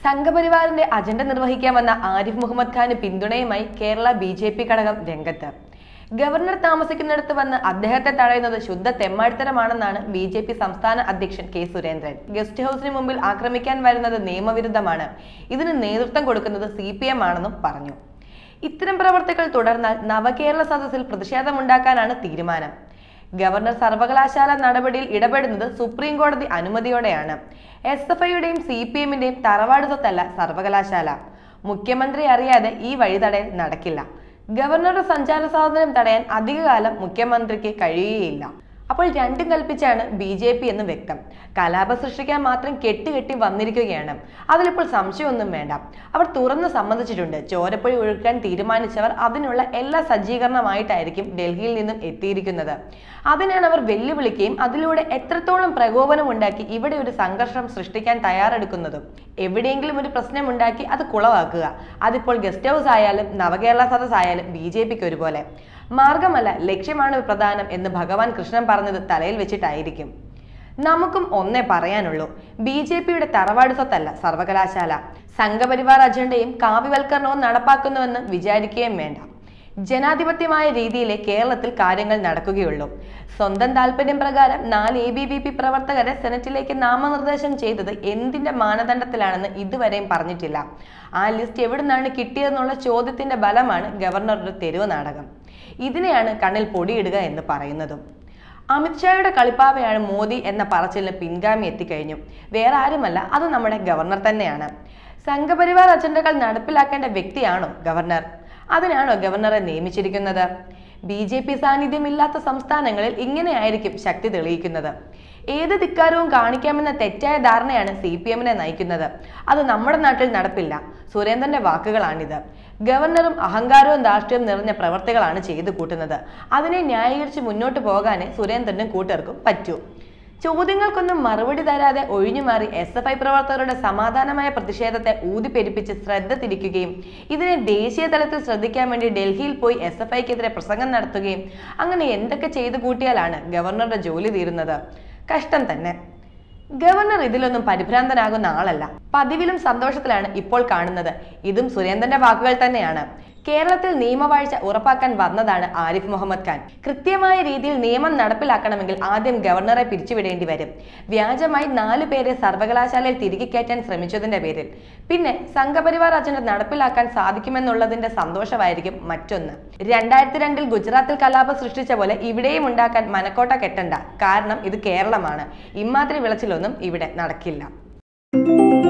സംഘപരിവാറിന്റെ അജണ്ട നിർവഹിക്കാൻ വന്ന ആരിഫ് മുഹമ്മദ് ഖാന് പിന്തുണയുമായി കേരള ബി ജെ പി ഘടകം രംഗത്ത് ഗവർണർ താമസിക്കുന്നിടത്ത് വന്ന് അദ്ദേഹത്തെ തടയുന്നത് ശുദ്ധ തെമ്മാടിത്തരമാണെന്നാണ് ബി ജെ പി സംസ്ഥാന അധ്യക്ഷൻ കെ സുരേന്ദ്രൻ ഗസ്റ്റ് ഹൌസിന് മുമ്പിൽ ആക്രമിക്കാൻ വരുന്നത് നിയമവിരുദ്ധമാണ് ഇതിന് നേതൃത്വം കൊടുക്കുന്നത് സി പി എം ആണെന്നും പറഞ്ഞു ഇത്തരം പ്രവർത്തികൾ തുടർന്നാൽ നവകേരള സദസ്സിൽ പ്രതിഷേധമുണ്ടാക്കാനാണ് തീരുമാനം ഗവർണർ സർവകലാശാല നടപടിയിൽ ഇടപെടുന്നത് സുപ്രീം കോടതി അനുമതിയോടെയാണ് എസ് എഫ് ഐയുടെയും സി പി എമ്മിന്റെയും തറവാട് സ്വത്തല്ല സർവകലാശാല മുഖ്യമന്ത്രി അറിയാതെ ഈ വഴിതടയൽ നടക്കില്ല ഗവർണറുടെ സഞ്ചാര സ്വാതന്ത്ര്യം തടയാൻ അധികകാലം മുഖ്യമന്ത്രിക്ക് കഴിയുകയില്ല അപ്പോൾ രണ്ടും കൽപ്പിച്ചാണ് ബി ജെ പി എന്ന് വ്യക്തം കലാപം സൃഷ്ടിക്കാൻ മാത്രം കെട്ടുകെട്ടി വന്നിരിക്കുകയാണ് അതിലിപ്പോൾ സംശയമൊന്നും വേണ്ട അവർ തുറന്ന് സമ്മതിച്ചിട്ടുണ്ട് ചോരപ്പൊഴി ഒഴുക്കാൻ തീരുമാനിച്ചവർ അതിനുള്ള എല്ലാ സജ്ജീകരണമായിട്ടായിരിക്കും ഡൽഹിയിൽ നിന്നും എത്തിയിരിക്കുന്നത് അതിനാണ് അവർ വെല്ലുവിളിക്കുകയും അതിലൂടെ എത്രത്തോളം പ്രകോപനം ഉണ്ടാക്കി ഇവിടെ ഒരു സംഘർഷം സൃഷ്ടിക്കാൻ തയ്യാറെടുക്കുന്നതും എവിടെയെങ്കിലും ഒരു പ്രശ്നം ഉണ്ടാക്കി അത് കുളവാക്കുക അതിപ്പോൾ ഗസ്റ്റ് ഹൗസ് ആയാലും നവകേരള സദസ് ആയാലും ബി ജെ പിക്ക് ഒരുപോലെ മാർഗമല്ല ലക്ഷ്യമാണ് പ്രധാനം എന്ന് ഭഗവാൻ കൃഷ്ണൻ പറഞ്ഞത് തലയിൽ വെച്ചിട്ടായിരിക്കും നമുക്കും ഒന്നേ പറയാനുള്ളൂ ബി ജെ പിയുടെ തറവാട് സ്വത്തല്ല സർവകലാശാല സംഘപരിവാർ അജണ്ടയും കാവ്യവൽക്കരണവും നടപ്പാക്കുന്നുവെന്ന് വിചാരിക്കുകയും വേണ്ട ജനാധിപത്യമായ രീതിയിലെ കേരളത്തിൽ കാര്യങ്ങൾ നടക്കുകയുള്ളൂ സ്വന്തം താല്പര്യം പ്രകാരം നാല് എ ബി വി പി പ്രവർത്തകരെ സെനറ്റിലേക്ക് നാമനിർദ്ദേശം ചെയ്തത് എന്തിന്റെ മാനദണ്ഡത്തിലാണെന്ന് ഇതുവരെയും പറഞ്ഞിട്ടില്ല ആ ലിസ്റ്റ് എവിടുന്നാണ് കിട്ടിയതെന്നുള്ള ചോദ്യത്തിന്റെ ബലമാണ് ഗവർണറുടെ തെരുവ് നാടകം ഇതിനെയാണ് കണ്ണിൽ പൊടിയിടുക എന്ന് പറയുന്നതും അമിത്ഷായുടെ കളിപ്പാവയാണ് മോദി എന്ന പറച്ചിലിന് പിൻഗാമി എത്തിക്കഴിഞ്ഞു വേറെ ആരുമല്ല അത് നമ്മുടെ ഗവർണർ തന്നെയാണ് സംഘപരിവാർ അജണ്ടകൾ നടപ്പിലാക്കേണ്ട വ്യക്തിയാണോ ഗവർണർ അതിനാണോ ഗവർണറെ നിയമിച്ചിരിക്കുന്നത് ബി ജെ പി സാന്നിധ്യമില്ലാത്ത സംസ്ഥാനങ്ങളിൽ ഇങ്ങനെയായിരിക്കും ശക്തി തെളിയിക്കുന്നത് ഏത് ധിക്കാരവും കാണിക്കാമെന്ന തെറ്റായ ധാരണയാണ് സി പി എമ്മിനെ നയിക്കുന്നത് അത് നമ്മുടെ നാട്ടിൽ നടപ്പില്ല സുരേന്ദ്രന്റെ വാക്കുകളാണിത് ഗവർണറും അഹങ്കാരവും ധാർഷ്ട്യവും നിറഞ്ഞ പ്രവർത്തികളാണ് ചെയ്തു കൂട്ടുന്നത് അതിനെ ന്യായീകരിച്ച് മുന്നോട്ട് പോകാനേ സുരേന്ദ്രനും കൂട്ടർക്കും പറ്റൂ ചോദ്യങ്ങൾക്കൊന്നും മറുപടി തരാതെ ഒഴിഞ്ഞുമാറി എസ് എഫ് ഐ പ്രവർത്തകരുടെ സമാധാനമായ പ്രതിഷേധത്തെ ഊതിപ്പെരിപ്പിച്ച് ശ്രദ്ധ തിരിക്കുകയും ഇതിനെ ദേശീയ തലത്തിൽ ശ്രദ്ധിക്കാൻ വേണ്ടി ഡൽഹിയിൽ പോയി എസ് എഫ് ഐക്കെതിരെ പ്രസംഗം നടത്തുകയും അങ്ങനെ എന്തൊക്കെ ചെയ്തു കൂട്ടിയാലാണ് ഗവർണറുടെ ജോലി തീരുന്നത് കഷ്ടം തന്നെ ഗവർണർ ഇതിലൊന്നും പരിഭ്രാന്തനാകുന്ന ആളല്ല പതിവിലും സന്തോഷത്തിലാണ് ഇപ്പോൾ കാണുന്നത് ഇതും സുരേന്ദ്രന്റെ വാക്കുകൾ തന്നെയാണ് കേരളത്തിൽ നിയമവാഴ്ച ഉറപ്പാക്കാൻ വന്നതാണ് ആരിഫ് മുഹമ്മദ് ഖാൻ കൃത്യമായ രീതിയിൽ നിയമം നടപ്പിലാക്കണമെങ്കിൽ ആദ്യം ഗവർണറെ പിരിച്ചുവിടേണ്ടി വരും വ്യാജമായി നാലു പേരെ സർവകലാശാലയിൽ തിരികെ കയറ്റാൻ ശ്രമിച്ചതിന്റെ പേരിൽ പിന്നെ സംഘപരിവാർ അജണ്ട നടപ്പിലാക്കാൻ സാധിക്കുമെന്നുള്ളതിന്റെ സന്തോഷമായിരിക്കും മറ്റൊന്ന് രണ്ടായിരത്തി രണ്ടിൽ ഗുജറാത്തിൽ കലാപം സൃഷ്ടിച്ച പോലെ ഇവിടെയും ഉണ്ടാക്കാൻ മനക്കോട്ട കെട്ടണ്ട കാരണം ഇത് കേരളമാണ് ഇമാതിരി വിളച്ചിലൊന്നും ഇവിടെ നടക്കില്ല